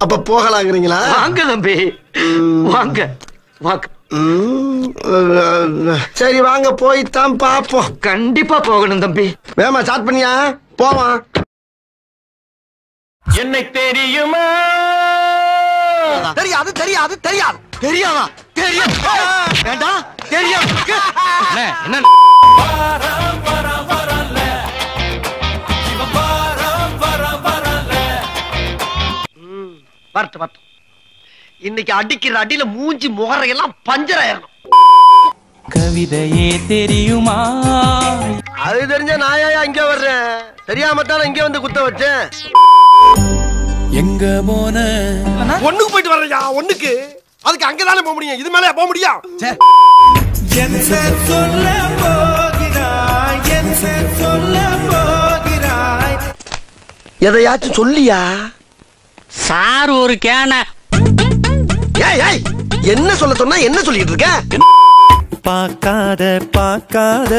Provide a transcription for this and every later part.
அப்ப போகலாங்கிறீங்களா வாங்க தம்பி வாங்க வாங்க ம், அஹ், சரி வாங்க போய்த்தான் பாப்போம் கண்டிப்பா போகணும் தம்பி வேமா ஸ்டார்ட் பண்ணியா போவான் என்னை தெரியுமா தெரியாது தெரியாது தெரியாது தெரியாதா தெரியும் வேண்டாம் தெரியும் என்ன வரட்டும் வரட்டும் இன்னைக்கு அடிக்கிற அடியில மூஞ்சி முகரையெல்லாம் பஞ்சர் ஆயிரணும் கவிதையே தெரியுமா அது தெரிஞ்ச நாயா இங்க வர்றேன் தெரியாம தானே இங்க வந்து குத்த வச்சேன் எங்க போன ஒண்ணுக்கு போயிட்டு வர்றையா ஒண்ணுக்கு அதுக்கு அங்கதானே போக முடியும் இது மேல போக முடியும் என்ன சொல்ல போகிறாய் என்ன சொல்ல போகிறாய் எதையாச்சும் சொல்லியா சார் ஒரு கேன ஏய் ஏய் என்ன சொல்ல சொன்னா என்ன சொல்லிட்டு இருக்க பார்க்காத பார்க்காத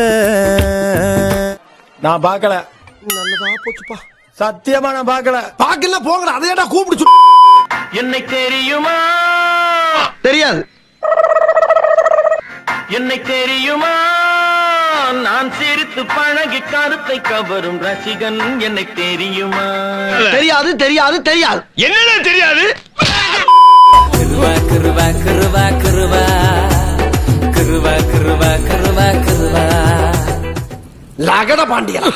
நான் பார்க்கல நல்லதா போச்சுப்பா சத்தியமா நான் பார்க்கல பாக்கல போங்கடா அதையடா கூப்பிடு என்னை தெரியுமா தெரியாது என்னை தெரியுமா நான் சிரித்து பழகி கருத்தை கவரும் ரசிகன் என்னை தெரியுமா தெரியாது தெரியாது தெரியாது என்னடா தெரியாது கிருவா கிருவா கிருவா கிருவா கிருவா கிருவா கிருவா கிருவா லகட பாண்டியா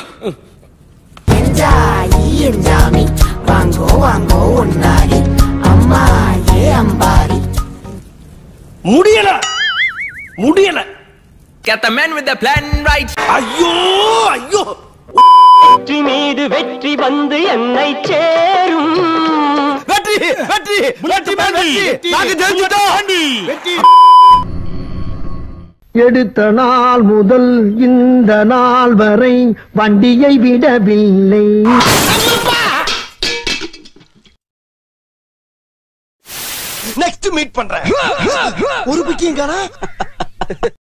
ఎంజాయి ఎంజామి వాంగో వాంగో ఉన్నారి అమ్మా ఏ అంబారి முடியல முடியல Get the man with the plan right ஐயோ ஐயோ வெற்றி மீது வெற்றி வந்து என்னை சேரும் வெற்றி வெற்றி வெற்றி மேல் வெற்றி நாங்க ஜெயிச்சிட்டோம் வெற்றி எடுத்த நாள் முதல் இந்த நாள் வரை வண்டியை விடவில்லை நெக்ஸ்ட் மீட் பண்றேன் ஒரு பிக்கியும்